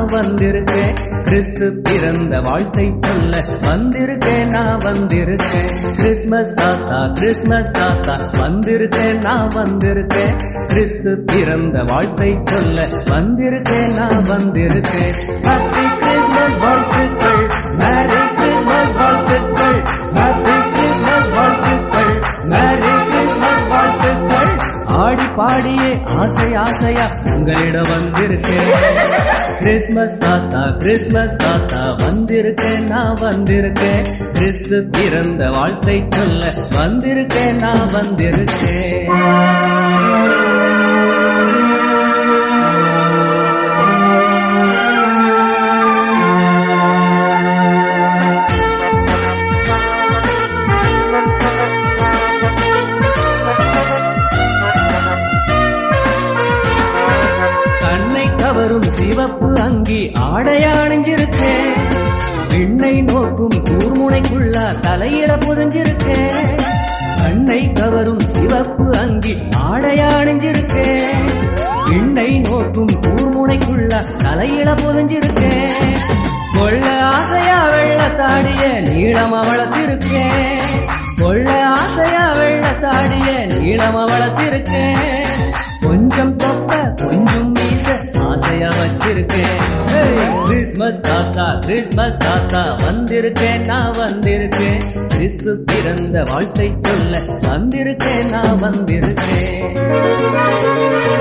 நான் வந்திருக்கேன் கிறிஸ்து பிறந்த வாழ்த்தை சொல்ல வந்திருக்கேன் நான் வந்திருக்கேன் கிறிஸ்மஸ் தாத்தா கிறிஸ்மஸ் தாத்தா வந்திருக்கேன் நான் வந்திருக்கேன் கிறிஸ்து பிறந்த வாழ்த்தை சொல்ல வந்திருக்கேன் நான் வந்திருக்கேன் ஹாப்பி கிறிஸ்மஸ் வாழ்த்துக்கள் மேரி கிறிஸ்மஸ் வாழ்த்துக்கள் ஹாப்பி கிறிஸ்மஸ் வாழ்த்துக்கள் மேரி கிறிஸ்மஸ் வாழ்த்துக்கள் ஆடி பாடியே ஆசை ஆசையா உங்களிடம் வந்திருக்கேன் கிறிஸ்மஸ் தாத்தா கிறிஸ்மஸ் தாத்தா வந்திருக்கேன் நான் வந்திருக்கேன் கிறிஸ்து பிறந்த வாழ்த்தை சொல்ல வந்திருக்கேன் நான் வந்திருக்கேன் கண்ணை கவரும் சிவப்பு அங்கி ஆடையா அணிஞ்சிருக்கேன் விண்ணை நோக்கும் கூர்முனைக்குள்ள தலையில புரிஞ்சிருக்கேன் கண்ணை கவரும் சிவப்பு அங்கி ஆடையா அணிஞ்சிருக்கேன் விண்ணை நோக்கும் கூர்முனைக்குள்ள தலையில புரிஞ்சிருக்கேன் கொள்ள ஆசையா வெள்ளத்தாடிய நீளம் வளர்த்திருக்கேன் கொள்ள ஆசையா வெள்ளத்தாடிய நீளம் வளர்த்திருக்கேன் கொஞ்சம் தொப்ப கொஞ்சம் மீச ஆசையா வச்சிருக்கேன் ஏய், கிறிஸ்மஸ் தாத்தா கிறிஸ்மஸ் தாத்தா வந்திருக்கேன் நான் வந்திருக்கேன் கிறிஸ்து பிறந்த வாழ்த்தை சொல்ல வந்திருக்கேன் நான் வந்திருக்கேன்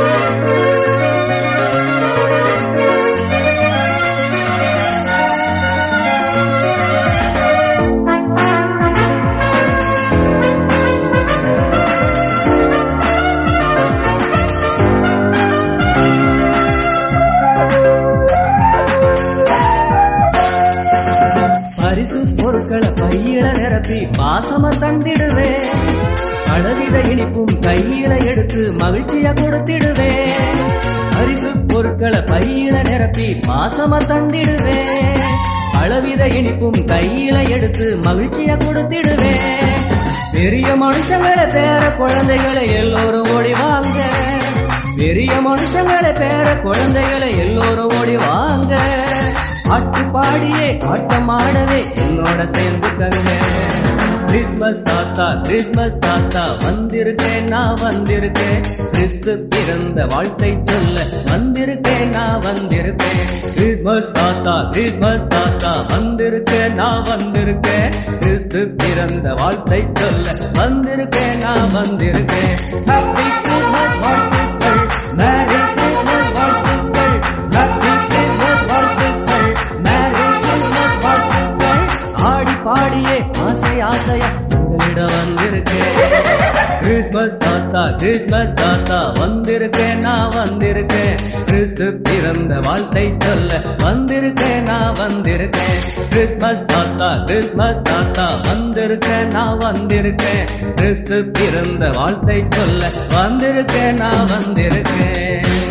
பரிசு பொருட்களை கையில நிரப்பி பாசம தந்திடுவேன் அளவிட இனிப்பும் கையில எடுத்து மகிழ்ச்சியா கொடுத்திடுவேன் பரிசு பொருட்களை கையில நிரப்பி பாசம தந்திடுவேன் அளவிட இனிப்பும் கையில எடுத்து மகிழ்ச்சியா கொடுத்திடுவேன் பெரிய மனுஷங்களை பேர குழந்தைகளை எல்லோரும் ஓடி வாங்க பெரிய மனுஷங்களை பேர குழந்தைகளை எல்லோரும் ஓடி வாங்க பாட்டு பாடியே ஆட்டம் ஆடவே என்னோட சேர்ந்து கருங்க கிறிஸ்மஸ் தாத்தா கிறிஸ்மஸ் தாத்தா வந்திருக்கேன் நான் வந்திருக்கேன் கிறிஸ்து பிறந்த வாழ்த்தை சொல்ல வந்திருக்கேன் நான் வந்திருக்கேன் கிறிஸ்மஸ் தாத்தா கிறிஸ்மஸ் தாத்தா வந்திருக்கேன் நான் வந்திருக்கேன் கிறிஸ்து பிறந்த வாழ்த்தை சொல்ல வந்திருக்கேன் நான் வந்திருக்கேன் ஹாப்பி கிறிஸ்மஸ் வாழ்த்துக்கள் மேரி கிறிஸ்மஸ் வாழ்த்துக்கள் ஹாப்பி கிறிஸ்மஸ் வாழ்த்துக்கள் மேரி கிறிஸ்மஸ் வாழ்த்துக்கள் ஆடி பாடியே ஆசை ஆசையா உங்களிடம் வந்திருக்கேன் கிறிஸ்மஸ் தாத்தா கிறிஸ்மஸ் தாத்தா வந்திருக்கேன் நான் வந்திருக்கேன் கிறிஸ்து பிறந்த வாழ்த்தை சொல்ல வந்திருக்கேன் நான் வந்திருக்கேன் கிறிஸ்மஸ் தாத்தா கிறிஸ்மஸ் தாத்தா வந்திருக்கேன் நான் வந்திருக்கேன் கிறிஸ்து பிறந்த வாழ்த்தை சொல்ல வந்திருக்கேன் நான் வந்திருக்கேன்